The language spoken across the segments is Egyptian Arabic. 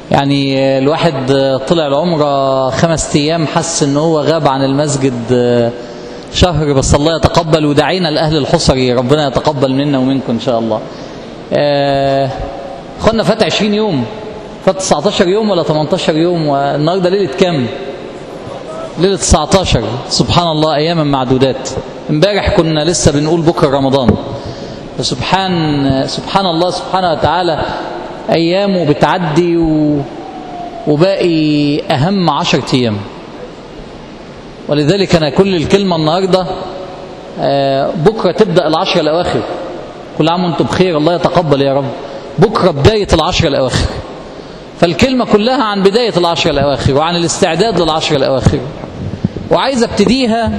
يعني الواحد طلع العمرة خمس أيام حس إن هو غاب عن المسجد شهر بس الله يتقبل ودعينا لأهل الحصري ربنا يتقبل منا ومنكم إن شاء الله خلنا فات 20 يوم فات 19 يوم ولا 18 يوم والنهارده ليلة كام؟ ليلة 19 سبحان الله أياما معدودات امبارح كنا لسه بنقول بكرة رمضان فسبحان سبحان الله سبحانه وتعالى أيامه بتعدي و... وباقي أهم عشر أيام ولذلك أنا كل الكلمة النهاردة بكرة تبدأ العشر الأواخر كل عام وانتم بخير الله يتقبل يا رب بكرة بداية العشر الأواخر فالكلمة كلها عن بداية العشر الأواخر وعن الاستعداد للعشر الأواخر وعايز ابتديها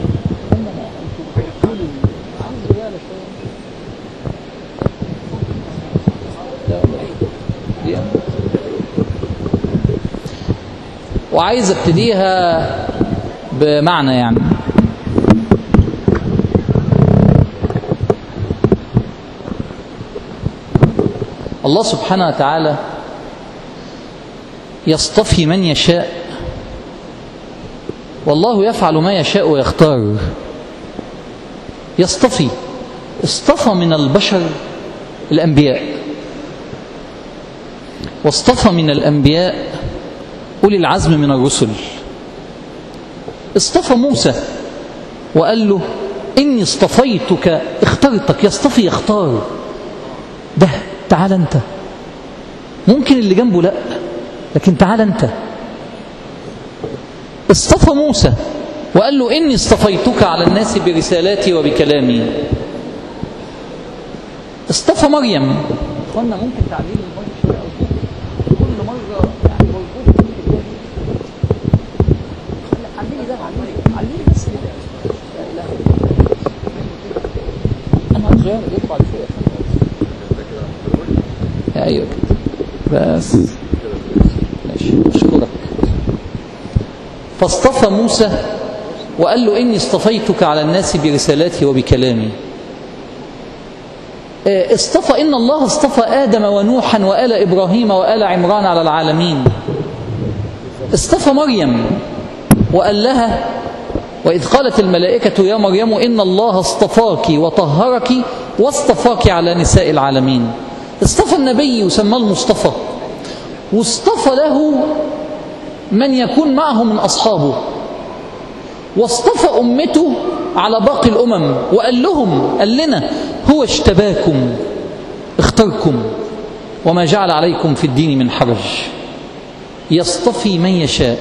وعايز ابتديها بمعنى يعني الله سبحانه وتعالى يصطفي من يشاء والله يفعل ما يشاء ويختار يصطفي اصطفى من البشر الأنبياء واصطفى من الأنبياء أولي العزم من الرسل اصطفى موسى وقال له إني اصطفيتك اخترتك يصطفي يختار ده تعال أنت ممكن اللي جنبه لا لكن تعال أنت اصطفى موسى وقال له إني اصطفيتك على الناس برسالاتي وبكلامي اصطفى مريم اخوانا ممكن تعديل المايك شويه او كل مره يعني موجود علمني ده علمني علمني بس كده لا اله الا الله انا هتغير يطلع شويه ايوه كده بس ماشي اشكرك فاصطفى موسى وقال له إني اصطفيتك على الناس برسالاتي وبكلامي اصطفى إن الله اصطفى آدم ونوحا وآل إبراهيم وآل عمران على العالمين اصطفى مريم وقال لها وإذ قالت الملائكة يا مريم إن الله اصطفاك وطهرك واصطفاك على نساء العالمين اصطفى النبي وسماه المصطفى واصطفى له من يكون معه من أصحابه واصطفى أمته على باقي الأمم وقال لهم قال لنا هو اشتباكم اختاركم وما جعل عليكم في الدين من حرج يصطفي من يشاء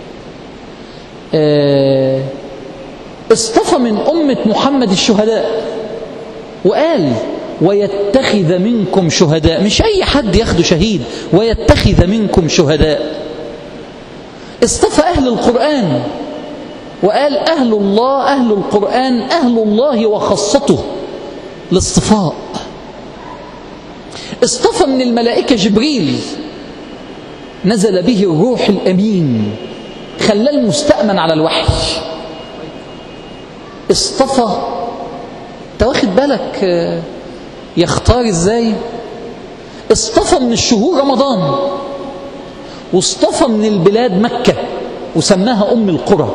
اصطفى من أمة محمد الشهداء وقال ويتخذ منكم شهداء مش أي حد ياخده شهيد ويتخذ منكم شهداء اصطفى أهل القرآن وقال أهل الله أهل القرآن أهل الله وخاصته الاصطفاء اصطفى من الملائكة جبريل نزل به الروح الأمين خلاه المستأمن على الوحي اصطفى انت واخد بالك يختار ازاي اصطفى من الشهور رمضان واصطفى من البلاد مكة وسماها أم القرى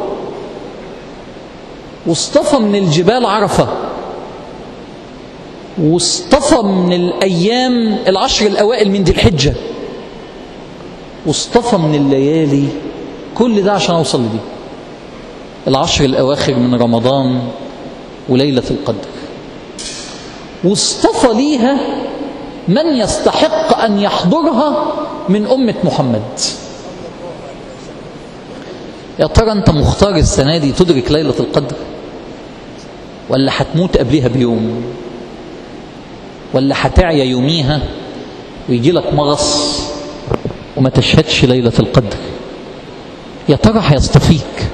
واصطفى من الجبال عرفة واصطفى من الأيام العشر الأوائل من ذي الحجة واصطفى من الليالي كل ده عشان أوصل لدي العشر الأواخر من رمضان وليلة القدر واصطفى ليها من يستحق أن يحضرها من أمة محمد يا ترى أنت مختار السنة دي تدرك ليلة القدر ولا هتموت قبلها بيوم ولا هتعيا يوميها ويجي لك مغص وما تشهدش ليلة القدر يا ترى هيصطفيك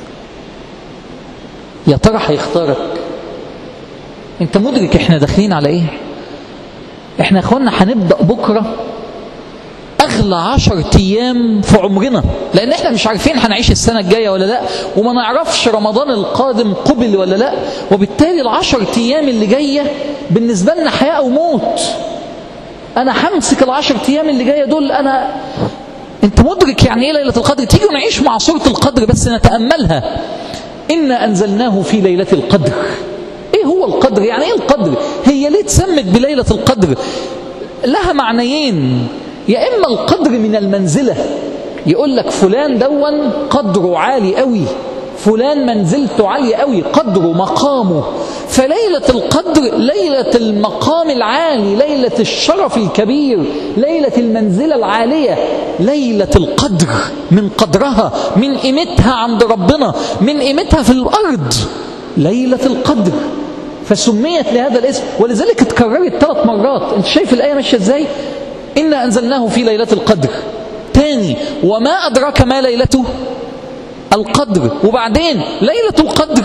يا ترى هيختارك انت مدرك احنا داخلين على ايه احنا اخوانا هنبدأ بكرة اغلى عشر ايام في عمرنا لان احنا مش عارفين هنعيش السنة الجاية ولا لا وما نعرفش رمضان القادم قبل ولا لا وبالتالي العشر ايام اللي جاية بالنسبة لنا حياة او موت انا همسك العشر ايام اللي جاية دول انا انت مدرك يعني ايه ليلة القدر تيجي نعيش مع سورة القدر بس نتأملها إنا أنزلناه في ليلة القدر ايه هو القدر يعني ايه القدر هي ليه تسمت بليلة القدر لها معنيين يا إما القدر من المنزلة يقول لك فلان دون قدره عالي قوي فلان منزلته عالية قوي قدره مقامه فليلة القدر ليلة المقام العالي ليلة الشرف الكبير ليلة المنزلة العالية ليلة القدر من قدرها من قيمتها عند ربنا من قيمتها في الأرض ليلة القدر فسميت لهذا الاسم ولذلك اتكررت ثلاث مرات انت شايف الآية ماشية ازاي إنا أنزلناه في ليلة القدر تاني وما أدراك ما ليلته القدر وبعدين ليلة القدر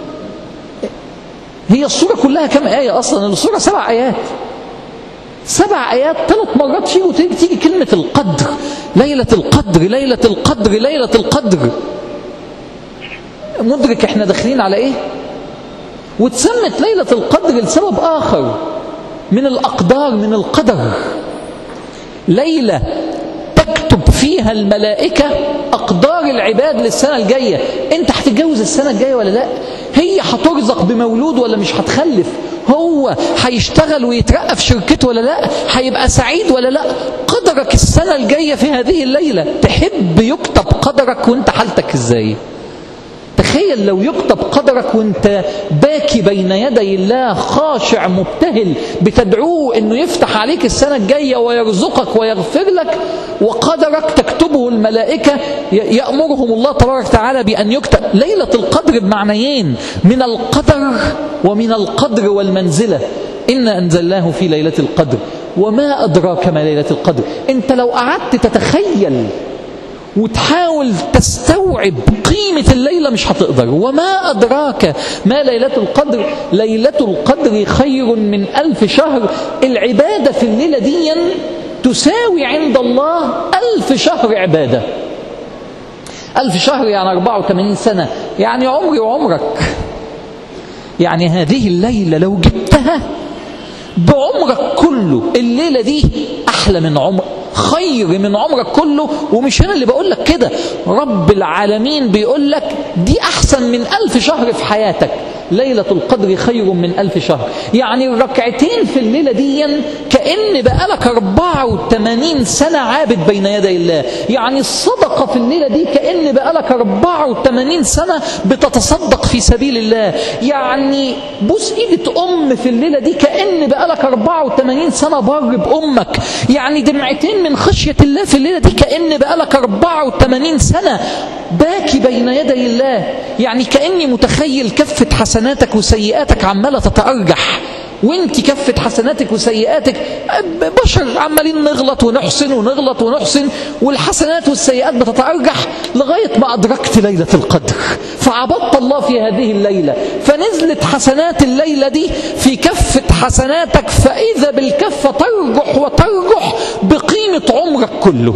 هي الصورة كلها كم آية أصلا الصورة سبع آيات سبع آيات ثلاث مرات فيه وتيجي تيجي كلمة القدر ليلة القدر ليلة القدر ليلة القدر مدرك احنا داخلين على ايه وتسمت ليلة القدر لسبب آخر من الأقدار من القدر ليلة تكتب فيها الملائكة أقدار العباد للسنة الجاية أنت هتتجوز السنة الجاية ولا لا هي هترزق بمولود ولا مش هتخلف هو هيشتغل ويترقى في شركته ولا لا هيبقى سعيد ولا لا قدرك السنة الجاية في هذه الليلة تحب يكتب قدرك وانت حالتك ازاي تخيل لو يكتب قدرك وانت باكي بين يدي الله خاشع مبتهل بتدعوه انه يفتح عليك السنة الجاية ويرزقك ويغفر لك وقدرك تكتبه الملائكة يأمرهم الله تبارك وتعالى بأن يكتب ليلة القدر بمعنيين من القدر ومن القدر والمنزلة إنا أنزلناه في ليلة القدر وما أدراك ما ليلة القدر أنت لو قعدت تتخيل وتحاول تستوعب قيمة الليلة مش هتقدر وما أدراك ما ليلة القدر ليلة القدر خير من ألف شهر العبادة في الليلة دي تساوي عند الله ألف شهر عبادة ألف شهر يعني 84 سنة يعني عمري وعمرك يعني هذه الليلة لو جبتها بعمرك كله الليلة دي أحلى من عمر خير من عمرك كله ومش أنا اللي بقول لك كده رب العالمين بيقول لك دي أحسن من ألف شهر في حياتك ليلة القدر خير من ألف شهر يعني الركعتين في الليلة دي كأن بقالك 84 سنة عابد بين يدي الله يعني الصدقة في الليلة دي كأن بقالك 84 سنة بتتصدق في سبيل الله يعني بوس إيدة أم في الليلة دي كأن بقالك 84 سنة بر بأمك يعني دمعتين من خشية الله في الليلة دي كأن بقالك 84 سنة باكي بين يدي الله يعني كأني متخيل كفة حسناتك وسيئاتك عمالة تتأرجح وانت كفة حسناتك وسيئاتك بشر عمالين نغلط ونحسن ونغلط ونحسن والحسنات والسيئات بتتأرجح لغاية ما أدركت ليلة القدر فعبدت الله في هذه الليلة فنزلت حسنات الليلة دي في كفة حسناتك فإذا بالكفة ترجح وترجح بقيمة عمرك كله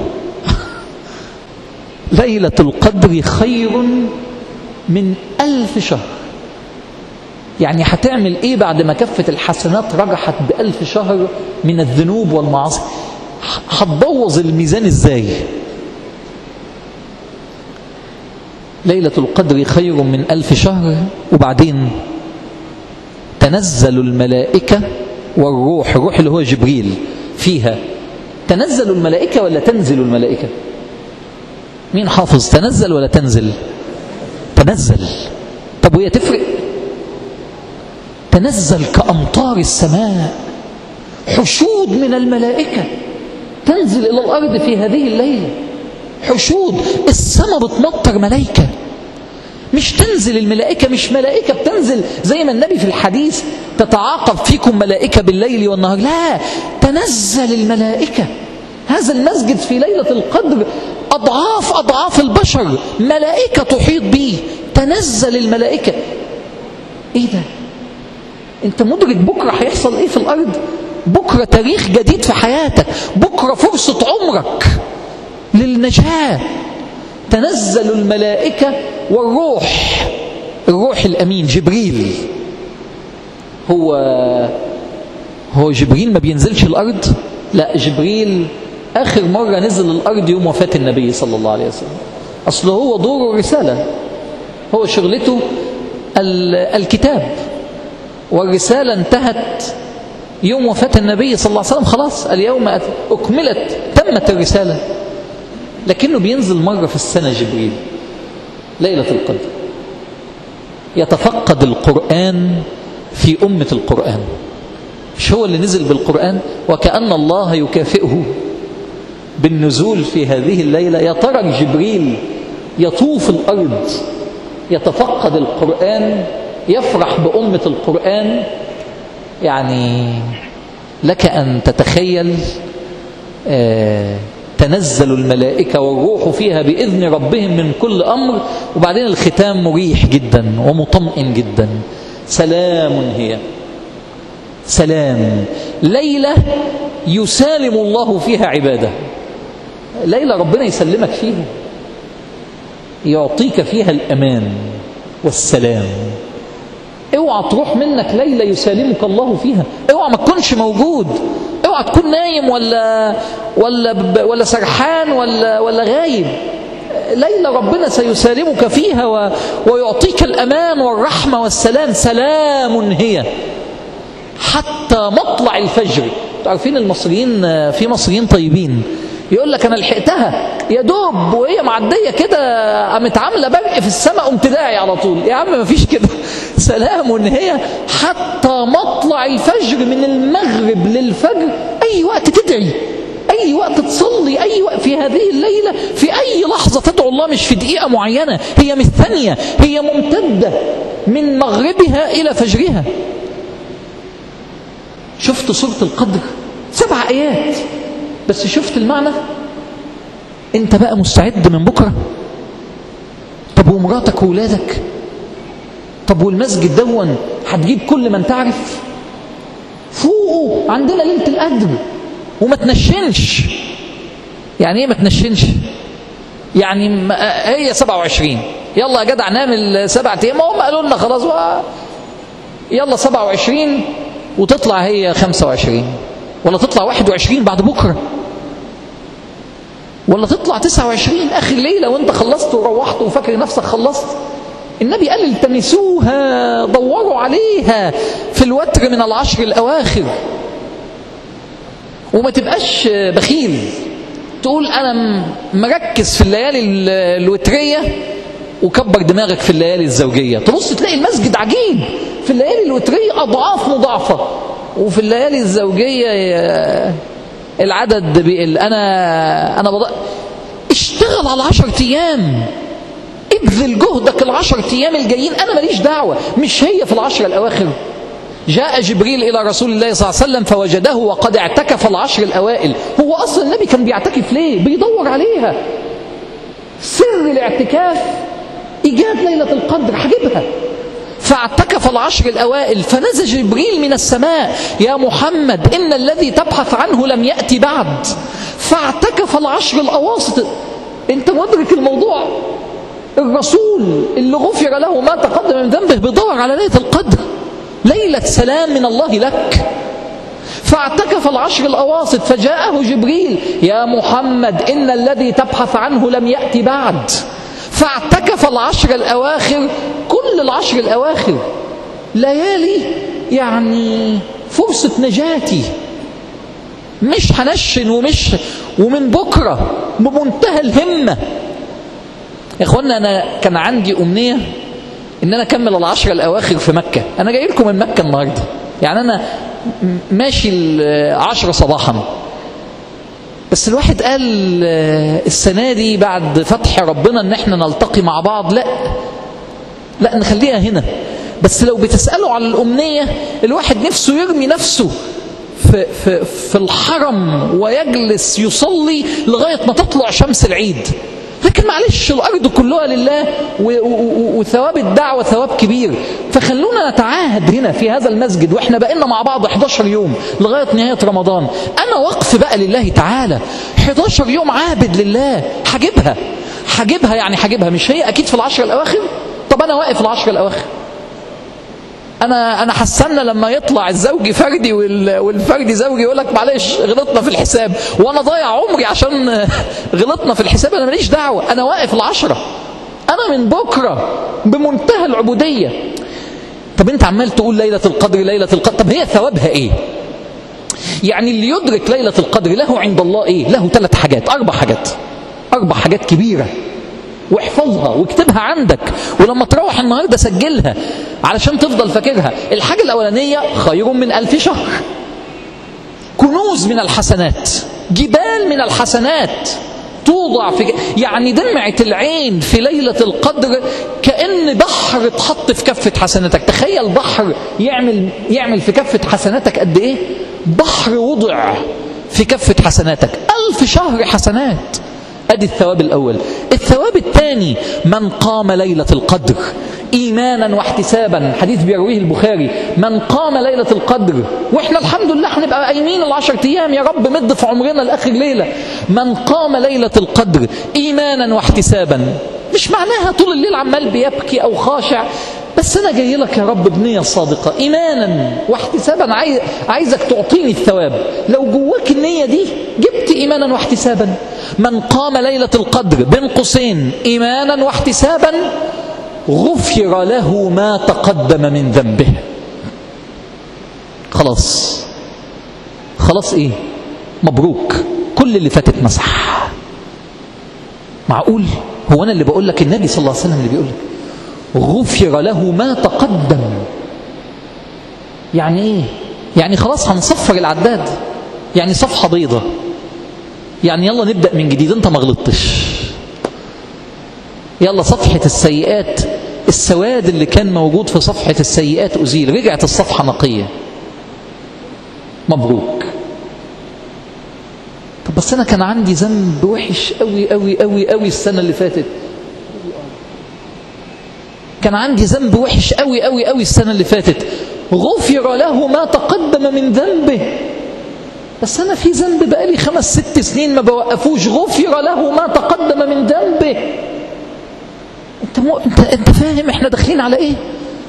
ليلة القدر خير من ألف شهر يعني هتعمل ايه بعد ما كفة الحسنات رجحت بألف شهر من الذنوب والمعاصي هتبوظ الميزان ازاي ليلة القدر خير من ألف شهر وبعدين تنزل الملائكة والروح الروح اللي هو جبريل فيها تنزل الملائكة ولا تنزل الملائكة مين حافظ تنزل ولا تنزل تنزل طب وهي تفرق تنزل كأمطار السماء حشود من الملائكة تنزل إلى الأرض في هذه الليلة حشود السماء بتمطر ملائكة مش تنزل الملائكة مش ملائكة بتنزل زي ما النبي في الحديث تتعاقب فيكم ملائكة بالليل والنهار لا تنزل الملائكة هذا المسجد في ليلة القدر أضعاف أضعاف البشر ملائكة تحيط به تنزل الملائكة إيه ده انت مدرك بكرة هيحصل ايه في الارض بكرة تاريخ جديد في حياتك بكرة فرصة عمرك للنجاة تنزل الملائكة والروح الروح الأمين جبريل هو هو جبريل ما بينزلش الأرض لا جبريل آخر مرة نزل الأرض يوم وفاة النبي صلى الله عليه وسلم أصله هو دوره الرسالة هو شغلته الكتاب والرسالة انتهت يوم وفاة النبي صلى الله عليه وسلم خلاص اليوم أكملت تمت الرسالة لكنه بينزل مرة في السنة جبريل ليلة القدر يتفقد القرآن في أمة القرآن مش هو اللي نزل بالقرآن وكأن الله يكافئه بالنزول في هذه الليلة يا ترى جبريل يطوف الأرض يتفقد القرآن يفرح بأمة القرآن يعني لك أن تتخيل آه تنزل الملائكة والروح فيها بإذن ربهم من كل أمر وبعدين الختام مريح جدا ومطمئن جدا سلام هي سلام ليلة يسالم الله فيها عباده ليلة ربنا يسلمك فيها يعطيك فيها الأمان والسلام اوعى تروح منك ليلة يسالمك الله فيها اوعى ما تكونش موجود اوعى تكون نايم ولا ولا ولا سرحان ولا ولا غايب ليلة ربنا سيسالمك فيها و ويعطيك الأمان والرحمة والسلام سلام هي حتى مطلع الفجر عارفين المصريين في مصريين طيبين يقول لك انا لحقتها يا دوب وهي معديه كده قامت عامله برق في السماء قمت داعي على طول يا عم ما فيش كده سلام هي حتى مطلع الفجر من المغرب للفجر اي وقت تدعي اي وقت تصلي اي وقت في هذه الليله في اي لحظه تدعو الله مش في دقيقه معينه هي مش ثانيه هي ممتده من مغربها الى فجرها شفت سوره القدر سبع ايات بس شفت المعنى انت بقى مستعد من بكرة طب ومراتك وولادك طب والمسجد دون هتجيب كل من تعرف فوقه عندنا ليلة القدر وما تنشنش يعني ايه ما تنشنش يعني هي 27 يلا يا جدع نعمل سبعة ايام هم قالوا لنا خلاص بقى يلا 27 وتطلع هي 25 ولا تطلع 21 بعد بكره ولا تطلع 29 اخر ليله وانت خلصت وروحت وفاكر نفسك خلصت النبي قال التمسوها دوروا عليها في الوتر من العشر الاواخر وما تبقاش بخيل تقول انا مركز في الليالي الوتريه وكبر دماغك في الليالي الزوجيه تبص تلاقي المسجد عجيب في الليالي الوتريه اضعاف مضاعفه وفي الليالي الزوجيه العدد بيقل انا انا بض... اشتغل على العشر ايام ابذل جهدك العشر ايام الجايين انا ماليش دعوه مش هي في العشر الاواخر جاء جبريل الى رسول الله صلى الله عليه وسلم فوجده وقد اعتكف العشر الاوائل هو اصلا النبي كان بيعتكف ليه بيدور عليها سر الاعتكاف ايجاد ليله القدر هجيبها فاعتكف العشر الأوائل فنزل جبريل من السماء يا محمد إن الذي تبحث عنه لم يأتي بعد فاعتكف العشر الأواسط أنت مدرك الموضوع الرسول اللي غفر له ما تقدم من ذنبه بيدور على ليلة القدر ليلة سلام من الله لك فاعتكف العشر الأواسط فجاءه جبريل يا محمد إن الذي تبحث عنه لم يأتي بعد فاعتكف العشر الأواخر كل العشر الأواخر ليالي يعني فرصة نجاتي مش هنشن ومش ومن بكرة بمنتهى الهمة يا اخوانا انا كان عندي امنيه ان انا اكمل العشر الاواخر في مكه انا جاي لكم من مكه النهارده يعني انا ماشي العشرة صباحا بس الواحد قال السنة دي بعد فتح ربنا ان احنا نلتقي مع بعض لا لا نخليها هنا بس لو بتسألوا على الأمنية الواحد نفسه يرمي نفسه في, في, في الحرم ويجلس يصلي لغاية ما تطلع شمس العيد لكن معلش الأرض كلها لله وثواب الدعوة ثواب كبير فخلونا نتعاهد هنا في هذا المسجد وإحنا بقينا مع بعض 11 يوم لغاية نهاية رمضان أنا وقف بقى لله تعالى 11 يوم عابد لله هجيبها هجيبها يعني هجيبها مش هي أكيد في العشر الأواخر طب أنا واقف العشر الأواخر انا انا حسنا لما يطلع الزوجي فردي وال- والفردي زوجي يقول لك معلش غلطنا في الحساب وانا ضايع عمري عشان غلطنا في الحساب انا ماليش دعوه انا واقف العشره انا من بكره بمنتهى العبوديه طب انت عمال تقول ليله القدر ليله القدر طب هي ثوابها ايه يعني اللي يدرك ليله القدر له عند الله ايه له ثلاث حاجات اربع حاجات اربع حاجات كبيره واحفظها واكتبها عندك ولما تروح النهارده سجلها علشان تفضل فاكرها الحاجه الاولانيه خير من الف شهر كنوز من الحسنات جبال من الحسنات توضع في يعني دمعة العين في ليلة القدر كأن بحر اتحط في كفة حسناتك تخيل بحر يعمل يعمل في كفة حسناتك قد ايه بحر وضع في كفة حسناتك ألف شهر حسنات ادي الثواب الاول الثواب الثاني من قام ليله القدر ايمانا واحتسابا حديث بيرويه البخاري من قام ليله القدر واحنا الحمد لله هنبقى قايمين العشر ايام يا رب مد في عمرنا لاخر ليله من قام ليله القدر ايمانا واحتسابا مش معناها طول الليل عمال بيبكي او خاشع بس انا جاي لك يا رب بنيه صادقه ايمانا واحتسابا عايز عايزك تعطيني الثواب لو جواك النيه دي جبت ايمانا واحتسابا من قام ليله القدر بين قوسين ايمانا واحتسابا غفر له ما تقدم من ذنبه خلاص خلاص ايه مبروك كل اللي فاتت مسح معقول هو انا اللي بقول لك النبي صلى الله عليه وسلم اللي بيقول لك غفر له ما تقدم يعني ايه يعني خلاص هنصفر العداد يعني صفحة بيضة يعني يلا نبدأ من جديد انت ما غلطتش يلا صفحة السيئات السواد اللي كان موجود في صفحة السيئات أزيل رجعت الصفحة نقية مبروك طب بس أنا كان عندي ذنب وحش قوي قوي قوي قوي السنة اللي فاتت كان عندي ذنب وحش قوي قوي قوي السنة اللي فاتت غفر له ما تقدم من ذنبه بس أنا في ذنب بقالي خمس ست سنين ما بوقفوش غفر له ما تقدم من ذنبه انت, مو... انت انت فاهم احنا داخلين على ايه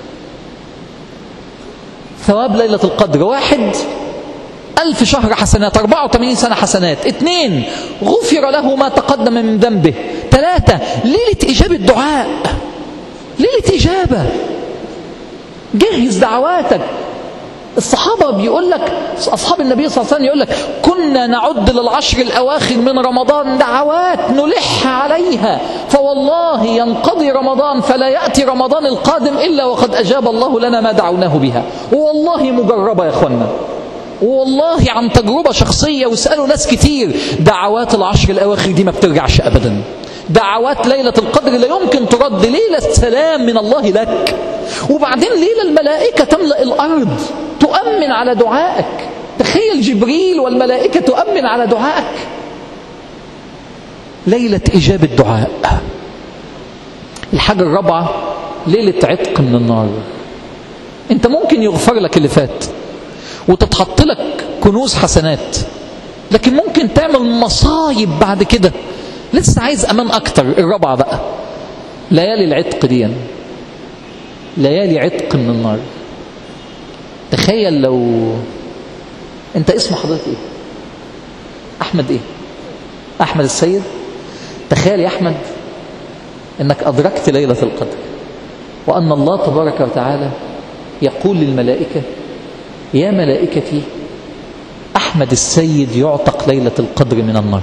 ثواب ليلة القدر واحد ألف شهر حسنات 84 سنة حسنات اثنين غفر له ما تقدم من ذنبه ثلاثة ليلة إجابة دعاء ليلة إجابة جهز دعواتك الصحابة بيقول لك أصحاب النبي صلى الله عليه وسلم يقول لك كنا نعد للعشر الأواخر من رمضان دعوات نلح عليها فوالله ينقضي رمضان فلا يأتي رمضان القادم إلا وقد أجاب الله لنا ما دعوناه بها والله مجربة يا أخوانا والله عن تجربة شخصية واسألوا ناس كتير دعوات العشر الأواخر دي ما بترجعش أبدا دعوات ليلة القدر لا يمكن ترد ليلة سلام من الله لك وبعدين ليلة الملائكة تملأ الأرض تؤمن على دعائك تخيل جبريل والملائكة تؤمن على دعائك ليلة إجابة دعاء الحاجة الرابعة ليلة عتق من النار انت ممكن يغفر لك اللي فات وتتحط لك كنوز حسنات لكن ممكن تعمل مصايب بعد كده لسه عايز امان اكتر الرابعه بقى ليالي العتق دي ليالي عتق من النار تخيل لو انت اسم حضرتك ايه احمد ايه احمد السيد تخيل يا احمد انك ادركت ليله القدر وان الله تبارك وتعالى يقول للملائكه يا ملائكتي احمد السيد يعتق ليله القدر من النار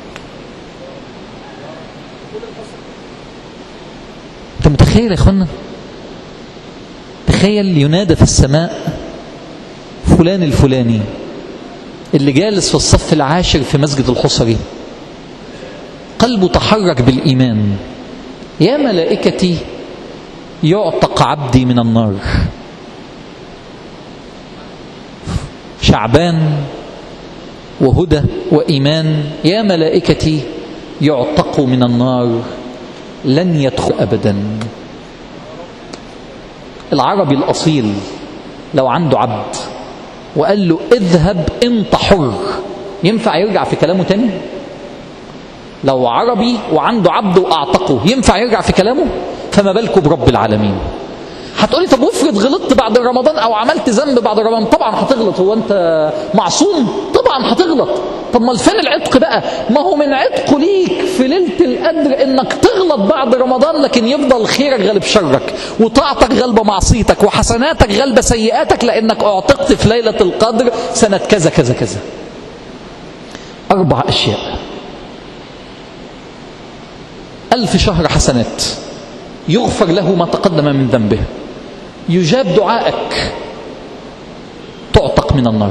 انت متخيل يا اخوانا تخيل ينادى في السماء فلان الفلاني اللي جالس في الصف العاشر في مسجد الحصري قلبه تحرك بالإيمان يا ملائكتي يعتق عبدي من النار شعبان وهدى وإيمان يا ملائكتي يعتق من النار لن يدخل أبدا العربي الأصيل لو عنده عبد وقال له اذهب انت حر ينفع يرجع في كلامه تاني لو عربي وعنده عبد واعتقه ينفع يرجع في كلامه فما بالكم برب العالمين هتقولي طب وافرض غلطت بعد رمضان او عملت ذنب بعد رمضان طبعا هتغلط هو انت معصوم طبعا هتغلط طب ما فين العتق بقى ما هو من عتقه ليك في ليله القدر انك تغلط بعد رمضان لكن يفضل خيرك غالب شرك وطاعتك غالبه معصيتك وحسناتك غالبه سيئاتك لانك اعتقت في ليله القدر سنه كذا كذا كذا اربع اشياء ألف شهر حسنات يغفر له ما تقدم من ذنبه يجاب دعائك تعتق من النار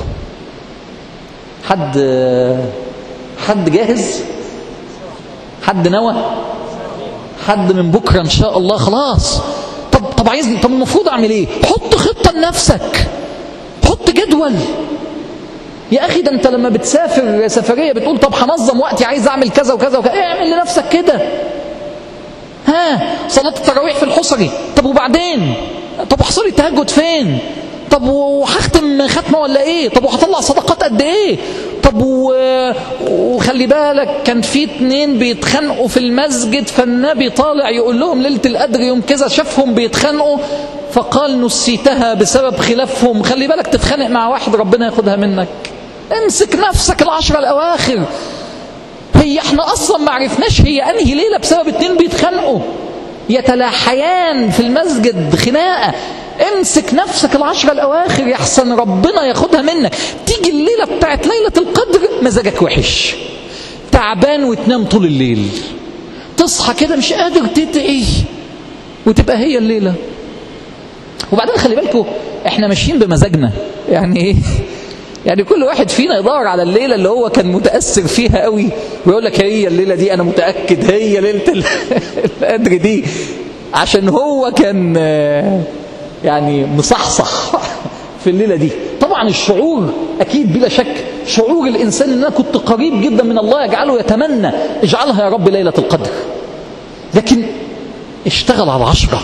حد حد جاهز حد نوى حد من بكره ان شاء الله خلاص طب طب عايزني طب المفروض اعمل ايه حط خطه لنفسك حط جدول يا اخي ده انت لما بتسافر سفريه بتقول طب هنظم وقتي عايز اعمل كذا وكذا وكذا اعمل لنفسك كده ها صلاه التراويح في الحصري طب وبعدين طب حصري التهجد فين طب وهختم ختمه ولا ايه طب وهطلع صدقات قد ايه طب و... وخلي بالك كان في اتنين بيتخانقوا في المسجد فالنبي طالع يقول لهم ليله القدر يوم كذا شافهم بيتخانقوا فقال نسيتها بسبب خلافهم خلي بالك تتخانق مع واحد ربنا ياخدها منك امسك نفسك العشرة الأواخر هي احنا أصلا ما عرفناش هي أنهي ليلة بسبب اتنين بيتخانقوا يتلاحيان في المسجد خناقة امسك نفسك العشرة الأواخر يحسن ربنا ياخدها منك تيجي الليلة بتاعت ليلة القدر مزاجك وحش تعبان وتنام طول الليل تصحى كده مش قادر تدعي وتبقى هي الليلة وبعدين خلي بالكم احنا ماشيين بمزاجنا يعني ايه يعني كل واحد فينا يدور على الليلة اللي هو كان متأثر فيها قوي ويقول لك هي الليلة دي أنا متأكد هي ليلة القدر دي عشان هو كان يعني مصحصح في الليلة دي طبعا الشعور أكيد بلا شك شعور الإنسان أن أنا كنت قريب جدا من الله يجعله يتمنى اجعلها يا رب ليلة القدر لكن اشتغل على العشرة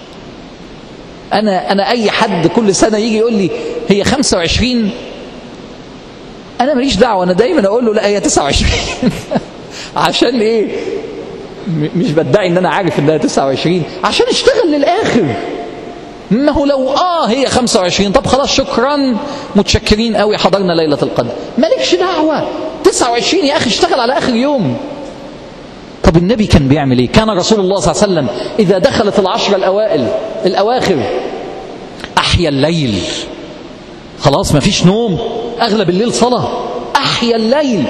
أنا أنا أي حد كل سنة يجي يقول لي هي 25 انا ماليش دعوه انا دايما اقول له لا هي 29 عشان ايه مش بدعي ان انا عارف انها 29 عشان اشتغل للاخر ما هو لو اه هي 25 طب خلاص شكرا متشكرين قوي حضرنا ليله القدر مالكش دعوه 29 يا اخي اشتغل على اخر يوم طب النبي كان بيعمل ايه كان رسول الله صلى الله عليه وسلم اذا دخلت العشر الاوائل الاواخر احيا الليل خلاص ما فيش نوم اغلب الليل صلاه احيا الليل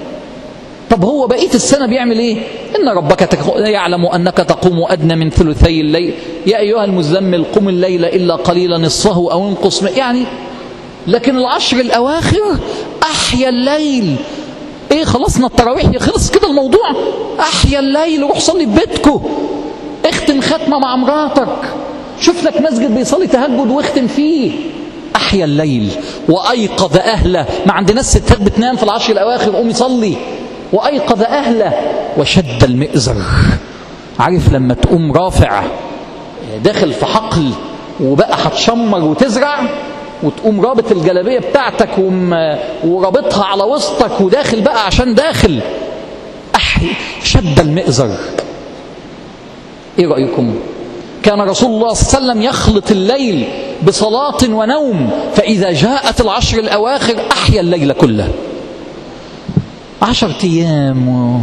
طب هو بقيه السنه بيعمل ايه ان ربك يعلم انك تقوم ادنى من ثلثي الليل يا ايها المزمل قم الليل الا قليلا نصفه او انقص يعني لكن العشر الاواخر احيا الليل ايه خلصنا التراويح خلص كده الموضوع احيا الليل روح صلي في بيتكم اختم ختمه مع مراتك شوف لك مسجد بيصلي تهجد واختم فيه أحيا الليل وأيقظ أهله ما عندناش ستات بتنام في العشر الأواخر قوم يصلي وأيقظ أهله وشد المئزر عارف لما تقوم رافع داخل في حقل وبقى هتشمر وتزرع وتقوم رابط الجلابيه بتاعتك ورابطها على وسطك وداخل بقى عشان داخل أحي شد المئزر ايه رايكم كان رسول الله صلى الله عليه وسلم يخلط الليل بصلاة ونوم فإذا جاءت العشر الأواخر أحيا الليل كله عشر أيام و...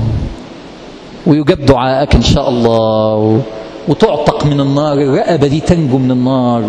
ويجاب دعائك إن شاء الله و... وتعتق من النار الرقبة دي تنجو من النار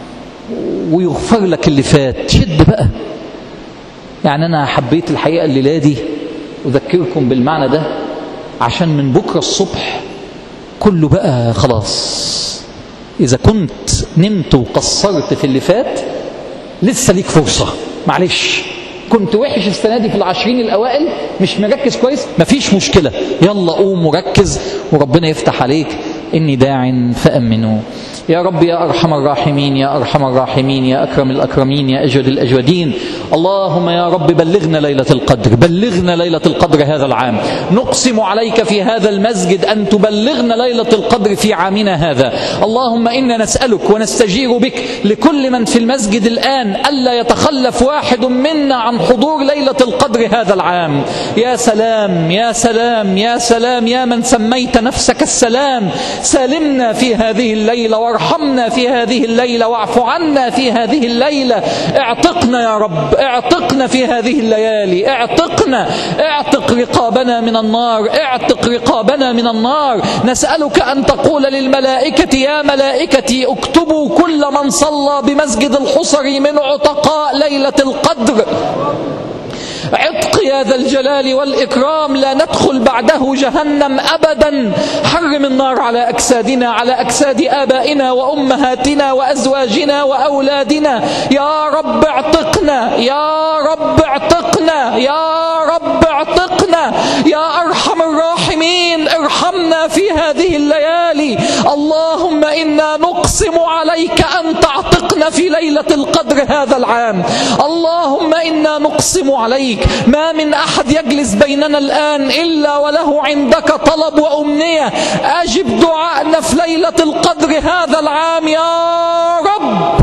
ويغفر لك اللي فات شد بقى يعني أنا حبيت الحقيقة الليلة دي أذكركم بالمعنى ده عشان من بكرة الصبح كله بقى خلاص إذا كنت نمت وقصرت في اللي فات لسه ليك فرصة معلش كنت وحش السنة دي في العشرين الأوائل مش مركز كويس مفيش مشكلة يلا قوم وركز وربنا يفتح عليك إني داع فأمنوا يا رب يا أرحم الراحمين يا أرحم الراحمين يا أكرم الأكرمين يا أجود الأجودين اللهم يا رب بلغنا ليلة القدر بلغنا ليلة القدر هذا العام نقسم عليك في هذا المسجد أن تبلغنا ليلة القدر في عامنا هذا اللهم إنا نسألك ونستجير بك لكل من في المسجد الآن ألا يتخلف واحد منا عن حضور ليلة القدر هذا العام يا سلام يا سلام يا سلام يا من سميت نفسك السلام سالمنا في هذه الليلة وارحمنا في هذه الليلة واعف عنا في هذه الليلة اعتقنا يا رب اعتقنا في هذه الليالي اعتقنا اعتق رقابنا من النار اعتق رقابنا من النار نسألك أن تقول للملائكة يا ملائكتي اكتبوا كل من صلى بمسجد الحصري من عتقاء ليلة القدر عتق يا ذا الجلال والإكرام لا ندخل بعده جهنم أبدا حرم النار على أجسادنا على أجساد آبائنا وأمهاتنا وأزواجنا وأولادنا يا رب اعتقنا يا رب اعتقنا يا رب اعتقنا يا أرحم الراحمين ارحمنا في هذه الليالي اللهم إنا نقسم عليك أن تعتقنا في ليلة القدر هذا العام اللهم إنا نقسم عليك ما من أحد يجلس بيننا الآن إلا وله عندك طلب وأمنية أجب دعاءنا في ليلة القدر هذا العام يا رب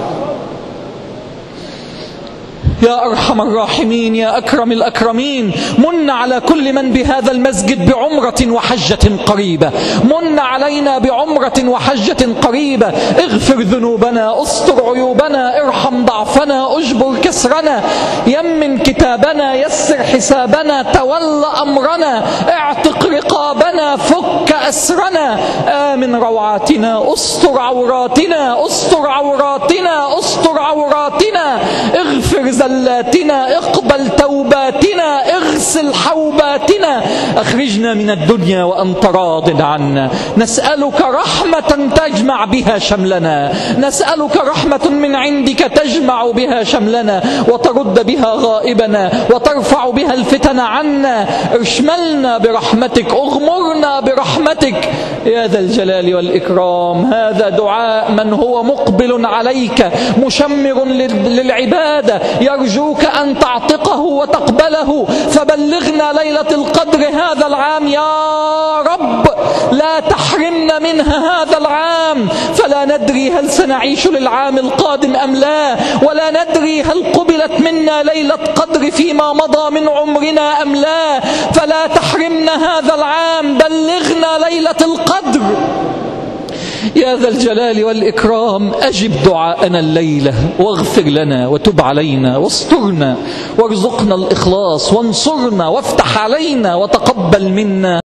يا أرحم الراحمين يا أكرم الأكرمين من على كل من بهذا المسجد بعمرة وحجة قريبة من علينا بعمرة وحجة قريبة اغفر ذنوبنا استر عيوبنا ارحم ضعفنا اجبر كسرنا يمن كتابنا يسر حسابنا تول أمرنا اعتق رقابنا فك أسرنا آمن روعاتنا استر عوراتنا استر عوراتنا استر عوراتنا اغفر زل زلاتنا اقبل توباتنا اغسل حوباتنا اخرجنا من الدنيا وانت راض عنا نسالك رحمه تجمع بها شملنا نسالك رحمه من عندك تجمع بها شملنا وترد بها غائبنا وترفع بها الفتن عنا اشملنا برحمتك اغمرنا برحمتك يا ذا الجلال والاكرام هذا دعاء من هو مقبل عليك مشمر للعباده يرجوك أن تعتقه وتقبله فبلغنا ليلة القدر هذا العام يا رب لا تحرمنا منها هذا العام فلا ندري هل سنعيش للعام القادم أم لا ولا ندري هل قبلت منا ليلة قدر فيما مضى من عمرنا أم لا فلا تحرمنا هذا العام بلغنا ليلة القدر يا ذا الجلال والإكرام أجب دعاءنا الليلة واغفر لنا وتب علينا واسترنا وارزقنا الإخلاص وانصرنا وافتح علينا وتقبل منا